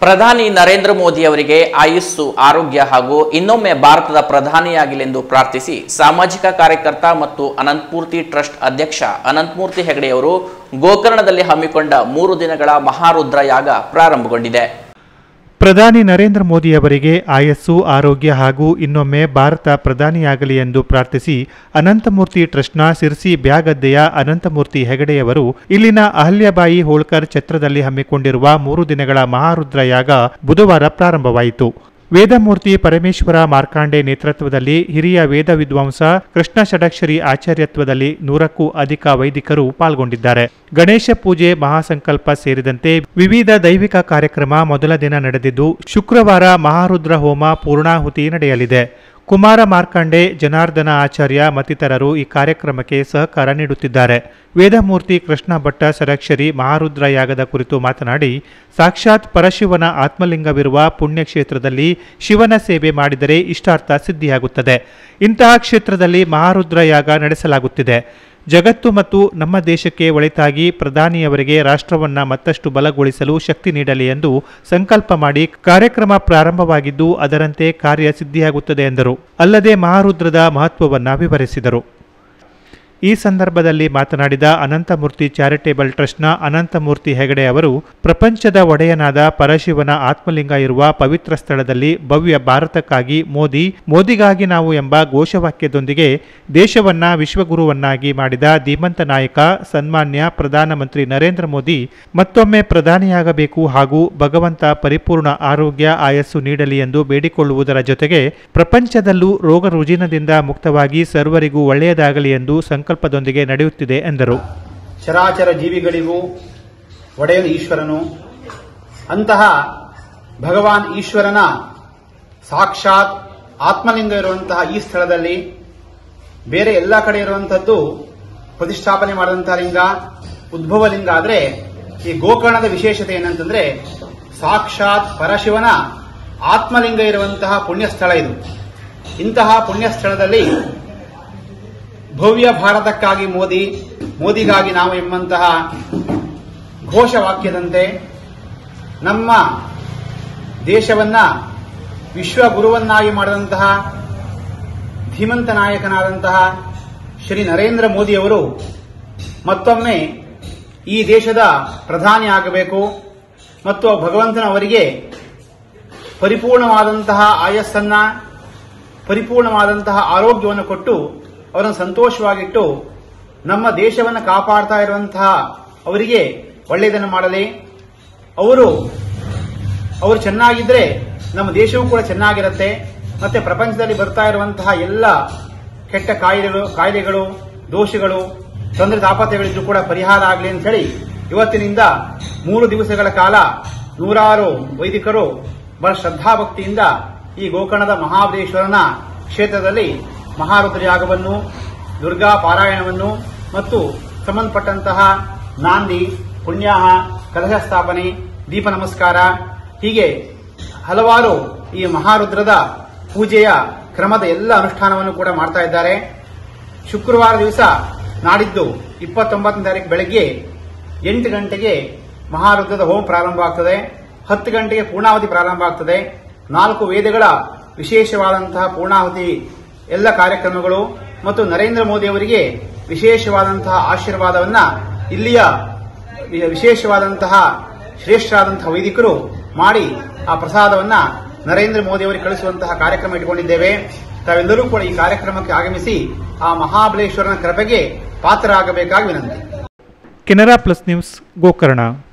ಪ್ರಧಾನಿ ನರೇಂದ್ರ ಮೋದಿ ಅವರಿಗೆ ಆಯುಸ್ಸು ಆರೋಗ್ಯ ಹಾಗೂ ಇನ್ನೊಮ್ಮೆ ಭಾರತದ ಪ್ರಧಾನಿಯಾಗಲೆಂದು ಪ್ರಾರ್ಥಿಸಿ ಸಾಮಾಜಿಕ ಕಾರ್ಯಕರ್ತ ಮತ್ತು ಅನಂತಮೂರ್ತಿ ಟ್ರಸ್ಟ್ ಅಧ್ಯಕ್ಷ ಅನಂತಮೂರ್ತಿ ಹೆಗಡೆಯವರು ಗೋಕರ್ಣದಲ್ಲಿ ಹಮ್ಮಿಕೊಂಡ ಮೂರು ದಿನಗಳ ಮಹಾರುದ್ರ ಯಾಗ ಪ್ರಾರಂಭಗೊಂಡಿದೆ ಪ್ರಧಾನಿ ನರೇಂದ್ರ ಮೋದಿ ಅವರಿಗೆ ಆಯಸ್ಸು ಆರೋಗ್ಯ ಹಾಗೂ ಇನ್ನೊಮ್ಮೆ ಭಾರತ ಪ್ರಧಾನಿಯಾಗಲಿ ಎಂದು ಪ್ರಾರ್ಥಿಸಿ ಅನಂತಮೂರ್ತಿ ಟ್ರಸ್ಟ್ನ ಸಿರ್ಸಿ ಬ್ಯಾಗದ್ದೆಯ ಅನಂತಮೂರ್ತಿ ಹೆಗಡೆಯವರು ಇಲ್ಲಿನ ಅಹಲ್ಯಬಾಯಿ ಹೋಳ್ಕರ್ ಛತ್ರದಲ್ಲಿ ಹಮ್ಮಿಕೊಂಡಿರುವ ಮೂರು ದಿನಗಳ ಮಹಾರುದ್ರ ಯಾಗ ಬುಧವಾರ ಪ್ರಾರಂಭವಾಯಿತು ವೇದಮೂರ್ತಿ ಪರಮೇಶ್ವರ ಮಾರ್ಕಾಂಡೆ ನೇತೃತ್ವದಲ್ಲಿ ಹಿರಿಯ ವೇದ ವಿದ್ವಾಂಸ ಕೃಷ್ಣ ಷಡಕ್ಷರಿ ಆಚಾರ್ಯತ್ವದಲ್ಲಿ ನೂರಕ್ಕೂ ಅಧಿಕ ವೈದಿಕರು ಪಾಲ್ಗೊಂಡಿದ್ದಾರೆ ಗಣೇಶ ಪೂಜೆ ಮಹಾಸಂಕಲ್ಪ ಸೇರಿದಂತೆ ವಿವಿಧ ದೈವಿಕ ಕಾರ್ಯಕ್ರಮ ಮೊದಲ ದಿನ ನಡೆದಿದ್ದು ಶುಕ್ರವಾರ ಮಹಾರುದ್ರ ಹೋಮ ಪೂರ್ಣಾಹುತಿ ನಡೆಯಲಿದೆ ಕುಮಾರ ಮಾರ್ಕಂಡೆ ಜನಾರ್ದನ ಆಚಾರ್ಯ ಮತ್ತಿತರರು ಈ ಕಾರ್ಯಕ್ರಮಕ್ಕೆ ಸಹಕಾರ ನೀಡುತ್ತಿದ್ದಾರೆ ವೇದಮೂರ್ತಿ ಕೃಷ್ಣ ಭಟ್ಟ ಸರಕ್ಷರಿ ಮಹಾರುದ್ರ ಯಾಗದ ಕುರಿತು ಮಾತನಾಡಿ ಸಾಕ್ಷಾತ್ ಪರಶಿವನ ಆತ್ಮಲಿಂಗವಿರುವ ಪುಣ್ಯಕ್ಷೇತ್ರದಲ್ಲಿ ಶಿವನ ಸೇವೆ ಮಾಡಿದರೆ ಇಷ್ಟಾರ್ಥ ಸಿದ್ಧಿಯಾಗುತ್ತದೆ ಇಂತಹ ಕ್ಷೇತ್ರದಲ್ಲಿ ಮಹಾರುದ್ರ ಯಾಗ ನಡೆಸಲಾಗುತ್ತಿದೆ ಜಗತ್ತು ಮತ್ತು ನಮ್ಮ ದೇಶಕ್ಕೆ ಒಳಿತಾಗಿ ಪ್ರಧಾನಿಯವರಿಗೆ ರಾಷ್ಟ್ರವನ್ನ ಮತ್ತಷ್ಟು ಬಲಗೊಳಿಸಲು ಶಕ್ತಿ ನೀಡಲಿ ಎಂದು ಸಂಕಲ್ಪ ಮಾಡಿ ಕಾರ್ಯಕ್ರಮ ಪ್ರಾರಂಭವಾಗಿದ್ದು ಅದರಂತೆ ಕಾರ್ಯ ಸಿದ್ಧಿಯಾಗುತ್ತದೆ ಎಂದರು ಅಲ್ಲದೆ ಮಹಾರುದ್ರದ ಮಹತ್ವವನ್ನ ವಿವರಿಸಿದರು ಈ ಸಂದರ್ಭದಲ್ಲಿ ಮಾತನಾಡಿದ ಅನಂತಮೂರ್ತಿ ಚಾರಿಟೇಬಲ್ ಟ್ರಸ್ಟ್ನ ಅನಂತಮೂರ್ತಿ ಹೆಗಡೆ ಅವರು ಪ್ರಪಂಚದ ಒಡೆಯನಾದ ಪರಶಿವನ ಆತ್ಮಲಿಂಗ ಇರುವ ಪವಿತ್ರ ಸ್ಥಳದಲ್ಲಿ ಭವ್ಯ ಭಾರತಕ್ಕಾಗಿ ಮೋದಿ ಮೋದಿಗಾಗಿ ನಾವು ಎಂಬ ಘೋಷವಾಕ್ಯದೊಂದಿಗೆ ದೇಶವನ್ನ ವಿಶ್ವಗುರುವನ್ನಾಗಿ ಮಾಡಿದ ಧೀಮಂತ ನಾಯಕ ಸನ್ಮಾನ್ಯ ಪ್ರಧಾನಮಂತ್ರಿ ನರೇಂದ್ರ ಮೋದಿ ಮತ್ತೊಮ್ಮೆ ಪ್ರಧಾನಿಯಾಗಬೇಕು ಹಾಗೂ ಭಗವಂತ ಪರಿಪೂರ್ಣ ಆರೋಗ್ಯ ಆಯಸ್ಸು ನೀಡಲಿ ಎಂದು ಬೇಡಿಕೊಳ್ಳುವುದರ ಜೊತೆಗೆ ಪ್ರಪಂಚದಲ್ಲೂ ರೋಗ ರುಜಿನದಿಂದ ಮುಕ್ತವಾಗಿ ಸರ್ವರಿಗೂ ಒಳ್ಳೆಯದಾಗಲಿ ಎಂದು ಸಂಕಲ್ಪದೊಂದಿಗೆ ನಡೆಯುತ್ತಿದೆ ಎಂದರು ಚರಾಚರ ಜೀವಿಗಳಿಗೂ ಒಡೆಯನು ಈಶ್ವರನು ಅಂತಹ ಭಗವಾನ್ ಈಶ್ವರನ ಸಾಕ್ಷಾತ್ ಆತ್ಮಲಿಂಗ ಇರುವಂತಹ ಈ ಸ್ಥಳದಲ್ಲಿ ಬೇರೆ ಎಲ್ಲ ಕಡೆ ಇರುವಂತದ್ದು ಪ್ರತಿಷ್ಠಾಪನೆ ಮಾಡಿದಂತಹ ಲಿಂಗ ಉದ್ಭವ ಲಿಂಗ ಆದ್ರೆ ಈ ಗೋಕರ್ಣದ ವಿಶೇಷತೆ ಏನಂತಂದ್ರೆ ಸಾಕ್ಷಾತ್ ಪರಶಿವನ ಆತ್ಮಲಿಂಗ ಇರುವಂತಹ ಪುಣ್ಯ ಸ್ಥಳ ಇದು ಇಂತಹ ಪುಣ್ಯ ಸ್ಥಳದಲ್ಲಿ ಭವ್ಯ ಭಾರತಕ್ಕಾಗಿ ಮೋದಿ ಮೋದಿಗಾಗಿ ನಾವು ಎಂಬಂತಹ ಘೋಷವಾಕ್ಯದಂತೆ ನಮ್ಮ ದೇಶವನ್ನ ವಿಶ್ವ ಗುರುವನ್ನಾಗಿ ಮಾಡಿದಂತಹ ಧೀಮಂತ ನಾಯಕನಾದಂತಹ ಶ್ರೀ ನರೇಂದ್ರ ಮೋದಿಯವರು ಮತ್ತೊಮ್ಮೆ ಈ ದೇಶದ ಪ್ರಧಾನಿ ಆಗಬೇಕು ಮತ್ತು ಭಗವಂತನ ಅವರಿಗೆ ಪರಿಪೂರ್ಣವಾದಂತಹ ಆಯಸ್ಸನ್ನ ಪರಿಪೂರ್ಣವಾದಂತಹ ಆರೋಗ್ಯವನ್ನು ಕೊಟ್ಟು ಅವರನ್ನು ಸಂತೋಷವಾಗಿಟ್ಟು ನಮ್ಮ ದೇಶವನ್ನು ಕಾಪಾಡ್ತಾ ಇರುವಂತಹ ಅವರಿಗೆ ಒಳ್ಳೆಯದನ್ನು ಮಾಡಲಿ ಅವರು ಅವರು ಚೆನ್ನಾಗಿದ್ರೆ ನಮ್ಮ ದೇಶವೂ ಕೂಡ ಚೆನ್ನಾಗಿರುತ್ತೆ ಮತ್ತೆ ಪ್ರಪಂಚದಲ್ಲಿ ಬರ್ತಾ ಇರುವಂತಹ ಎಲ್ಲ ಕೆಟ್ಟ ಕಾಯಿಲೆಗಳು ಕಾಯಿಲೆಗಳು ದೋಷಗಳು ತೊಂದರೆ ತಾಪತ್ರೆಗಳಿದ್ದು ಕೂಡ ಪರಿಹಾರ ಆಗಲಿ ಅಂತ ಹೇಳಿ ಇವತ್ತಿನಿಂದ ಮೂರು ದಿವಸಗಳ ಕಾಲ ನೂರಾರು ವೈದಿಕರು ಬಹಳ ಶ್ರದ್ಧಾಭಕ್ತಿಯಿಂದ ಈ ಗೋಕರ್ಣದ ಮಹಾಬಲೇಶ್ವರನ ಕ್ಷೇತ್ರದಲ್ಲಿ ಮಹಾರುದ್ರ ಯಾಗವನ್ನು ದುರ್ಗಾ ಪಾರಾಯಣವನ್ನು ಮತ್ತು ಸಂಬಂಧಪಟ್ಟಂತಹ ನಾಂದಿ ಪುಣ್ಯಾಹ ಕಲಶ ಸ್ಥಾಪನೆ ದೀಪ ನಮಸ್ಕಾರ ಹೀಗೆ ಹಲವಾರು ಈ ಮಹಾರುದ್ರದ ಪೂಜೆಯ ಕ್ರಮದ ಎಲ್ಲ ಅನುಷ್ಠಾನವನ್ನು ಕೂಡ ಮಾಡ್ತಾ ಇದ್ದಾರೆ ಶುಕ್ರವಾರ ದಿವಸ ನಾಡಿದ್ದು ಇಪ್ಪತ್ತೊಂಬತ್ತನೇ ತಾರೀಕು ಬೆಳಗ್ಗೆ ಎಂಟು ಗಂಟೆಗೆ ಮಹಾರುದ್ರದ ಹೋಮ ಪ್ರಾರಂಭ ಆಗ್ತದೆ ಹತ್ತು ಗಂಟೆಗೆ ಪೂರ್ಣಾವಧಿ ಪ್ರಾರಂಭ ಆಗ್ತದೆ ನಾಲ್ಕು ವೇದಗಳ ವಿಶೇಷವಾದಂತಹ ಪೂರ್ಣಾಹುತಿ ಎಲ್ಲ ಕಾರ್ಯಕ್ರಮಗಳು ಮತ್ತು ನರೇಂದ್ರ ಮೋದಿ ಅವರಿಗೆ ವಿಶೇಷವಾದಂತಹ ಆಶೀರ್ವಾದವನ್ನ ಇಲ್ಲಿಯ ವಿಶೇಷವಾದಂತಹ ಶ್ರೇಷ್ಠರಾದಂತಹ ವೈದಿಕರು ಮಾಡಿ ಆ ಪ್ರಸಾದವನ್ನ ನರೇಂದ್ರ ಮೋದಿ ಅವರಿಗೆ ಕಳಿಸುವಂತಹ ಕಾರ್ಯಕ್ರಮ ಇಟ್ಟುಕೊಂಡಿದ್ದೇವೆ ತಾವೆಲ್ಲರೂ ಕೂಡ ಈ ಕಾರ್ಯಕ್ರಮಕ್ಕೆ ಆಗಮಿಸಿ ಆ ಮಹಾಬಲೇಶ್ವರನ ಕೃಪೆಗೆ ಪಾತ್ರರಾಗಬೇಕಾಗಿ ವಿನಂತಿ ಕೆನರಾ ಪ್ಲಸ್ ನ್ಯೂಸ್ ಗೋಕರ್ಣ